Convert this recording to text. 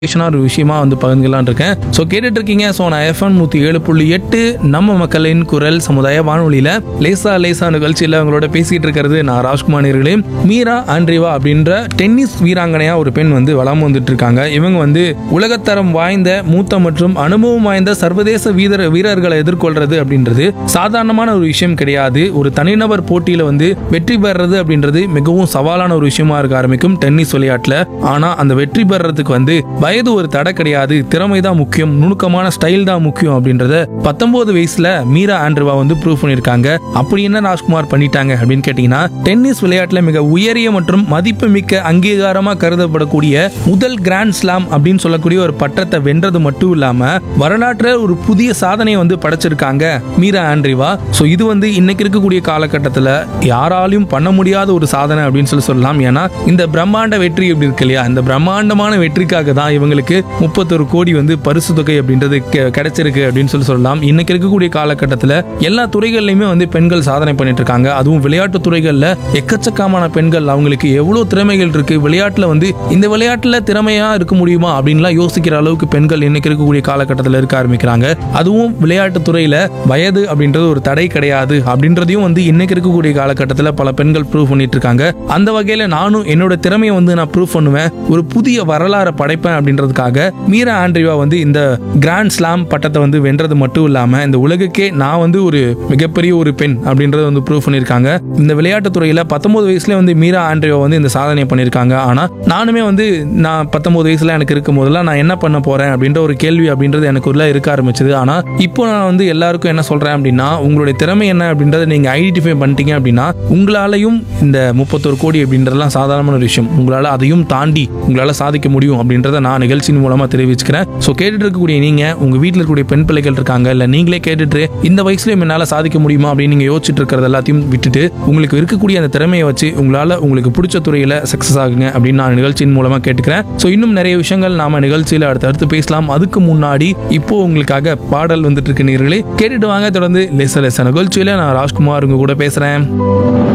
ஒரு விஷயமா வந்து பகிர்ந்துக்கலாம்னு இருக்கேன் ஸோ கேட்டுட்டு இருக்கீங்க ஸோ நான் எஃப்என் நூற்றி ஏழு புள்ளி எட்டு நம்ம மக்களின் குரல் சமுதாய வானொலியில் லேசா லேசா நிகழ்ச்சியில் அவங்களோட பேசிட்டு இருக்கிறது நான் ராஜ்குமார் நேயர்களே மீரா ஆண்ட்ரிவா அப்படின்ற டென்னிஸ் வீராங்கனையா ஒரு பெண் வந்து வளம் வந்துட்டு இருக்காங்க இவங்க வந்து உலகத்தரம் வாய்ந்த மூத்த மற்றும் அனுபவம் வாய்ந்த சர்வதேச வீரர் வீரர்களை எதிர்கொள்றது அப்படின்றது சாதாரணமான ஒரு விஷயம் கிடையாது ஒரு தனிநபர் போட்டியில வந்து வெற்றி பெறுறது அப்படின்றது மிகவும் சவாலான ஒரு விஷயமா இருக்க ஆரம்பிக்கும் டென்னிஸ் விளையாட்டுல ஆனா அந்த வெற்றி பெறறதுக்கு வந்து வயது ஒரு தடை கிடையாது திறமை தான் முக்கியம் நுணுக்கமான ஸ்டைல் தான் முக்கியம் அப்படின்றத பத்தொன்பது வயசுல மீரா ஆண்ட்ருவா வந்து ப்ரூவ் பண்ணியிருக்காங்க அப்படி என்ன ராஜ்குமார் பண்ணிட்டாங்க அப்படின்னு கேட்டீங்கன்னா டென்னிஸ் விளையாட்டுல மிக உயரிய மற்றும் மதிப்புமிக்க அங்கீகாரமா கருதப்படக்கூடிய முதல் கிராண்ட் ஸ்லாம் அப்படின்னு சொல்லக்கூடிய ஒரு பட்டத்தை வென்றது மட்டும் இல்லாம வரலாற்றுல ஒரு புதிய சாதனையை வந்து படைச்சிருக்காங்க மீரா ஆண்ட்ரிவா ஸோ இது வந்து இன்னைக்கு இருக்கக்கூடிய காலகட்டத்தில் யாராலையும் பண்ண முடியாத ஒரு சாதனை அப்படின்னு சொல்லி சொல்லலாம் ஏன்னா இந்த பிரம்மாண்ட வெற்றி எப்படி இருக்கு இல்லையா இந்த பிரம்மாண்டமான வெற்றிக்காக தான் இவங்களுக்கு முப்பத்தொரு கோடி வந்து பரிசு தொகை அப்படின்றது கெ- கிடைச்சிருக்கு அப்படின்னு சொல்லி சொல்லலாம் இன்னைக்கு இருக்கக்கூடிய காலகட்டத்தில் எல்லா துறைகள்லையுமே வந்து பெண்கள் சாதனை பண்ணிட்டு இருக்காங்க அதுவும் விளையாட்டு துறைகள்ல எக்கச்சக்கமான பெண்கள் அவங்களுக்கு எவ்வளவு திறமைகள் இருக்கு விளையாட்டுல வந்து இந்த விளையாட்டுல திறமையா இருக்க முடியுமா அப்படின்லாம் யோசிக்கிற அளவுக்கு பெண்கள் இன்னைக்கு இருக்கக்கூடிய காலகட்டத்தில் இருக்க ஆரம்பிக்கிறாங்க அதுவும் விளையாட்டு துறையில வயது அப்படின்றது ஒரு தடை கிடையாது அப்படின்றதையும் வந்து இன்னைக்கு இருக்கக்கூடிய காலகட்டத்தில் பல பெண்கள் ப்ரூவ் பண்ணிட்டு இருக்காங்க அந்த வகையில நானும் என்னோட திறமையை வந்து நான் ப்ரூவ் பண்ணுவேன் ஒரு புதிய வரலாறை படைப்பேன் அப்படின்றதுக்காக மீரா ஆண்ட்ரிவா வந்து இந்த கிராண்ட் ஸ்லாம் பட்டத்தை வந்து வென்றது மட்டும் இல்லாம இந்த உலகுக்கே நான் வந்து ஒரு மிகப்பெரிய ஒரு பெண் அப்படின்றத வந்து ப்ரூவ் பண்ணியிருக்காங்க இந்த விளையாட்டு துறையில பத்தொன்பது வயசுல வந்து மீரா ஆண்ட்ரிவா வந்து இந்த சாதனை பண்ணியிருக்காங்க ஆனா நானுமே வந்து நான் பத்தொன்பது வயசுல எனக்கு இருக்கும் போதெல்லாம் நான் என்ன பண்ண போறேன் அப்படின்ற ஒரு கேள்வி அப்படின்றது எனக்கு உள்ள இருக்க ஆரம்பிச்சது ஆனா இப்போ நான் வந்து எல்லாருக்கும் என்ன சொல்றேன் அப்படின்னா உங்களுடைய திறமை என்ன அப்படின்றத நீங்க ஐடென்டிஃபை பண்ணிட்டீங்க அப்படின்னா உங்களாலையும் இந்த முப்பத்தொரு கோடி அப்படின்றதெல்லாம் சாதாரணமான ஒரு விஷயம் உங்களால அதையும் தாண்டி உங்களால சாதிக்க முடியும் அப்படின்றத நான் நிகழ்ச்சியின் மூலமா தெரிவிச்சுக்கிறேன் ஸோ கேட்டுட்டு இருக்கக்கூடிய நீங்க உங்க வீட்டில் இருக்கக்கூடிய பெண் பிள்ளைகள் இருக்காங்க இல்ல நீங்களே கேட்டுட்டு இந்த வயசுலயும் என்னால சாதிக்க முடியுமா அப்படின்னு நீங்க யோசிச்சுட்டு இருக்கிறது எல்லாத்தையும் விட்டுட்டு உங்களுக்கு இருக்கக்கூடிய அந்த திறமையை வச்சு உங்களால உங்களுக்கு பிடிச்ச துறையில சக்சஸ் ஆகுங்க அப்படின்னு நான் நிகழ்ச்சியின் மூலமா கேட்டுக்கிறேன் ஸோ இன்னும் நிறைய விஷயங்கள் நாம நிகழ்ச்சியில அடுத்தடுத்து பேசலாம் அதுக்கு முன்னாடி இப்போ உங்களுக்காக பாடல் வந்துட்டு இருக்கு நீர்களே கேட்டுட்டு வாங்க தொடர்ந்து லேச லேச நிகழ்ச்சியில நான் ராஜ்குமார் உங்க கூட பேசுறேன்